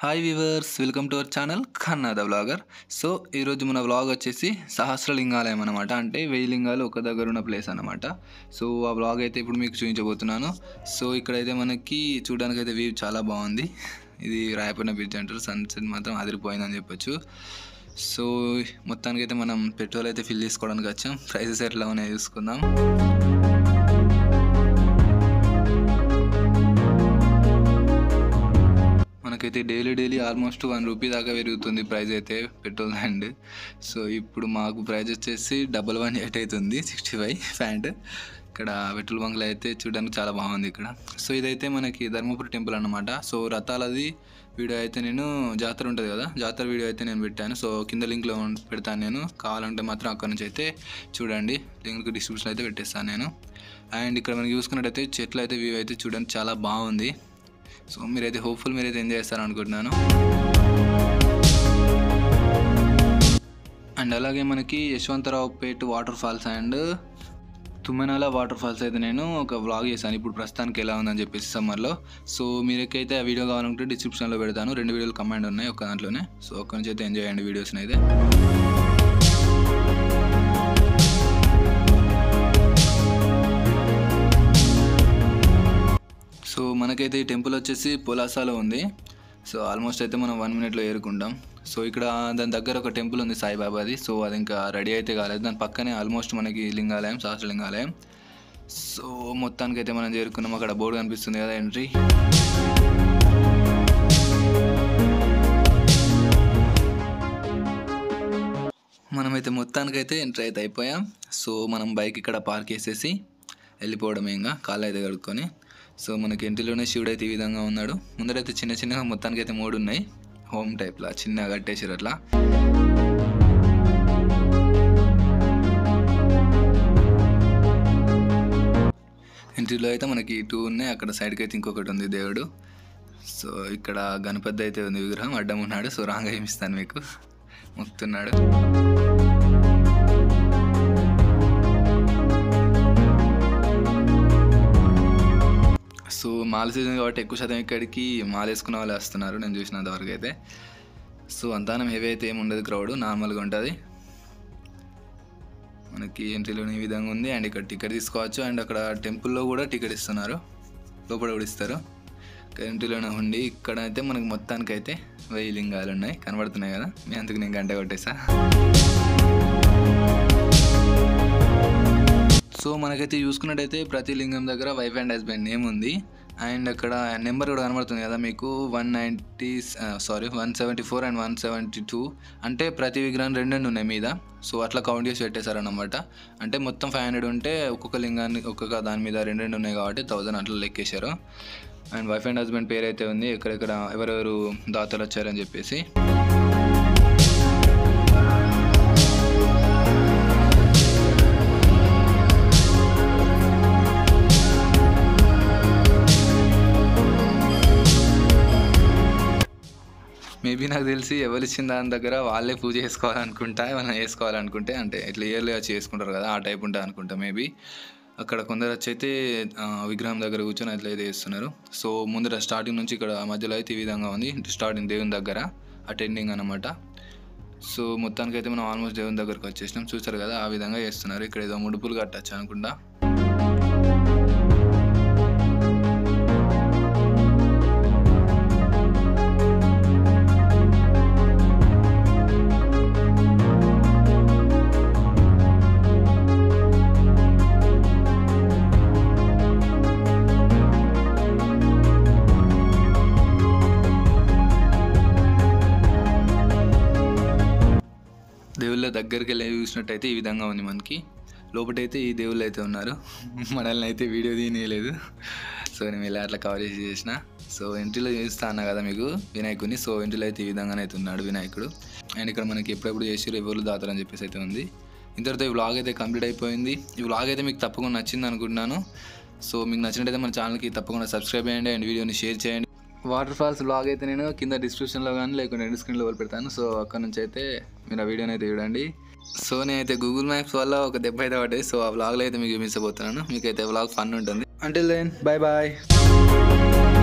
hi viewers welcome to our channel Khanna the vlogger so ఈరోజు మన vlog వచ్చేసి సహస్రలింగాలయం అనమాట అంటే వెయ్యి లింగాలు ఒక దగ్గర ఉన్న ప్లేస్ అనమాట సో ఆ వ్లాగ్ అయితే ఇప్పుడు మీకు చూపించబోతున్నాను సో ఇక్కడైతే మనకి చూడడానికి అయితే వ్యూ చాలా బాగుంది ఇది రాయపడిన బ్రిడ్జ్ అంటారు సన్సెట్ మాత్రం అదిరిపోయిందని చెప్పొచ్చు సో మొత్తానికి అయితే మనం పెట్రోల్ అయితే ఫిల్ చేసుకోవడానికి వచ్చాం ప్రైసెస్ ఎట్లా ఉన్నాయో చూసుకుందాం మనకైతే daily daily almost one rupee దాకా పెరుగుతుంది ప్రైస్ అయితే పెట్రోల్ అండ్ సో ఇప్పుడు మాకు ప్రైస్ వచ్చేసి డబల్ వన్ ఎయిట్ అవుతుంది సిక్స్టీ ఫైవ్ ప్యాంట్ ఇక్కడ పెట్రోల్ బంక్లో అయితే చూడడానికి చాలా బాగుంది ఇక్కడ సో ఇదైతే మనకి ధర్మపురి టెంపుల్ అన్నమాట సో రథాలది వీడియో అయితే నేను జాతర ఉంటుంది కదా జాతర వీడియో అయితే నేను పెట్టాను సో కింద లింక్లో పెడతాను నేను కావాలంటే మాత్రం అక్కడ నుంచి అయితే చూడండి లింక్ డిస్క్రిప్షన్ అయితే పెట్టేస్తాను నేను అండ్ ఇక్కడ మనం చూసుకున్నట్టయితే చెట్లు అయితే వ్యూ అయితే చూడడానికి చాలా బాగుంది సో మీరైతే హోప్ఫుల్ మీరైతే ఎంజాయ్ చేస్తారు అనుకుంటున్నాను అండ్ అలాగే మనకి Yashwantrao Pet water falls and Tummenala water falls అయితే నేను ఒక వ్లాగ్ చేశాను ఇప్పుడు ప్రస్తుతానికి ఎలా ఉందని చెప్పేసి సమ్మర్లో సో మీరైతే ఆ వీడియో కావాలంటే డిస్క్రిప్షన్లో పెడతాను రెండు వీడియోలు కమాండ్ ఉన్నాయి ఒక దాంట్లోనే సో అక్కడి నుంచి అయితే ఎంజాయ్ చేయండి వీడియోస్ని అయితే సో మనకైతే ఈ టెంపుల్ వచ్చేసి పొలాసాలో ఉంది సో ఆల్మోస్ట్ అయితే మనం వన్ మినిట్లో ఏరుకుంటాం సో ఇక్కడ దాని దగ్గర ఒక టెంపుల్ ఉంది సాయిబాబాది సో అది ఇంకా రెడీ అయితే కాలేదు దాని పక్కనే ఆల్మోస్ట్ మనకి లింగాలయం సహస్రలింగాలయం సో మొత్తానికైతే మనం చేరుకున్నాం అక్కడ బోర్డు కనిపిస్తుంది కదా ఎంట్రీ మనమైతే మొత్తానికైతే ఎంట్రీ అయితే అయిపోయాం సో మనం బైక్ ఇక్కడ పార్క్ చేసేసి వెళ్ళిపోవడమే ఇంకా కాళ్ళు అయితే కడుక్కొని సో మనకి ఇంటిలోనే శివుడు అయితే ఈ విధంగా ఉన్నాడు ముందరైతే చిన్న చిన్నగా మొత్తానికి అయితే మూడు ఉన్నాయి హోమ్ టైప్లా చిన్నగా కట్టేసారు అట్లా ఇంటిలో అయితే మనకి టూ ఉన్నాయి అక్కడ సైడ్కి అయితే ఇంకొకటి ఉంది దేవుడు సో ఇక్కడ గణపతి అయితే ఉంది విగ్రహం అడ్డం ఉన్నాడు సో రాంగ్ ఏమిస్తాను మీకు మొక్కుతున్నాడు సో మాల సీజన్ కాబట్టి ఎక్కువ శాతం ఇక్కడికి మాల వేసుకున్న వాళ్ళు వస్తున్నారు నేను చూసినంత వరకు అయితే సో అంతానం హెవీ అయితే ఏమి ఉండదు క్రౌడ్ నార్మల్గా ఉంటుంది మనకి ఎంట్రీలోనే ఈ విధంగా ఉంది అండ్ ఇక్కడ టికెట్ తీసుకోవచ్చు అండ్ అక్కడ టెంపుల్లో కూడా టికెట్ ఇస్తున్నారు లోపల కూడా ఇస్తారు ఎంట్రీలోనే ఉండి ఇక్కడ అయితే మనకి మొత్తానికి అయితే వెయ్యి లింగాలు ఉన్నాయి కనబడుతున్నాయి కదా మీ అందుకు నేను గంట కొట్టేసా సో మనకైతే చూసుకున్నట్టయితే ప్రతి లింగం దగ్గర వైఫ్ అండ్ హస్బెండ్ నేమ్ ఉంది అండ్ అక్కడ నెంబర్ కూడా కనబడుతుంది కదా మీకు one ninety sorry one seventy four and one seventy two అంటే ప్రతి విగ్రహం రెండు రెండు ఉన్నాయి మీద సో అట్లా కౌంట్ చేసి పెట్టేశారనమాట అంటే మొత్తం ఫైవ్ హండ్రెడ్ ఉంటే ఒక్కొక్క లింగాన్ని ఒక్కొక్క దాని మీద రెండు రెండు ఉన్నాయి కాబట్టి థౌజండ్ అట్లా లెక్కేశారు అండ్ వైఫ్ అండ్ హస్బెండ్ పేరు అయితే ఉంది ఎక్కడెక్కడ ఎవరెవరు దాతలు వచ్చారని చెప్పేసి మేబీ నాకు తెలిసి ఎవరు ఇచ్చిన దాని దగ్గర వాళ్ళే పూజ చేసుకోవాలనుకుంటా ఏమైనా చేసుకోవాలనుకుంటే అంటే ఇట్లా ఇయర్లీ వచ్చి చేసుకుంటారు కదా ఆ టైప్ ఉంటుంది అనుకుంటా మేబీ అక్కడ కొందరు వచ్చి అయితే ఆ, విగ్రహం దగ్గర కూర్చొని అట్లా అయితే చేస్తున్నారు సో ముందర స్టార్టింగ్ నుంచి ఇక్కడ మధ్యలో అయితే ఈ విధంగా ఉంది స్టార్టింగ్ దేవుని దగ్గర అటెండింగ్ అనమాట సో మొత్తానికి అయితే మనం ఆల్మోస్ట్ దేవుని దగ్గరకు వచ్చేసినాం చూసారు కదా ఆ విధంగా చేస్తున్నారు ఇక్కడ ఏదో ముడుపులు కట్టచ్చు అనుకుంటా దేవుళ్ళ దగ్గరికి వెళ్ళి చూసినట్టయితే ఈ విధంగా ఉంది మనకి లోపటైతే ఈ దేవుళ్ళు అయితే ఉన్నారు మనల్ని అయితే వీడియో తీయలేదు సో నేను ఇలా అట్లా కవర్ చేసి చేసిన సో ఎంట్రీలో చూస్తా అన్నా కదా మీకు వినాయకుడిని సో ఎంట్రీలో అయితే ఈ విధంగానే అయితే ఉన్నాడు వినాయకుడు అండ్ ఇక్కడ మనకి ఎప్పుడెప్పుడు చేసి ఎవరు దాతారని చెప్పేసి అయితే ఉంది ఇంతటితో ఈ వ్లాగ్ అయితే కంప్లీట్ అయిపోయింది ఈ వ్లాగ్ అయితే మీకు తప్పకుండా నచ్చింది అనుకుంటున్నాను సో మీకు నచ్చినట్టయితే మన ఛానల్కి తప్పకుండా సబ్స్క్రైబ్ చేయండి అండ్ వీడియోని షేర్ చేయండి వాటర్ ఫాల్స్ బ్లాగ్ అయితే నేను కింద డిస్క్రిప్షన్లో కానీ లేకుంటే ఎండ్ స్క్రీన్లో పెడతాను సో అక్కడ నుంచి అయితే మీరు ఆ వీడియోని అయితే చూడండి సో నేనైతే గూగుల్ మ్యాప్స్ వల్ల ఒక దెబ్బ అయితే పడ్డది సో ఆ వ్లాగ్లో అయితే మీకు మిస్ అయిపోతున్నాను మీకైతే వ్లాగ్ ఫన్ ఉంటుంది అంటే దెన్ బాయ్ బాయ్